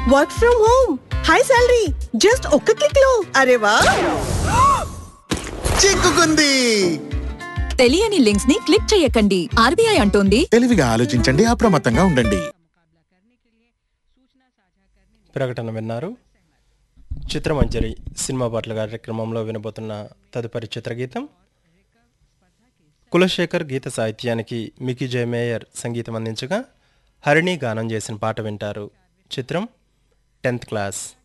work from home high salary just ఒక్క click లో అరే వా చిక్కుకుంది తెలియని లింక్స్ ని క్లిక్ చేయకండి ఆర్బీఐ అంటోంది తెలివిగా ఆలోచించండి అప్రమత్తంగా ఉండండి ప్రకటన విన్నారు చిత్రమంజరి సినిమా పాటల కార్యక్రమంలో వినబోతున్న తదుపరి చిత్రగీతం కులశేఖర్ గీత సాహిత్యానికి మికి జయమేయర్ సంగీతం అందించగా హరిణి గానం చేసిన పాట వింటారు చిత్రం టెన్త్ క్లాస్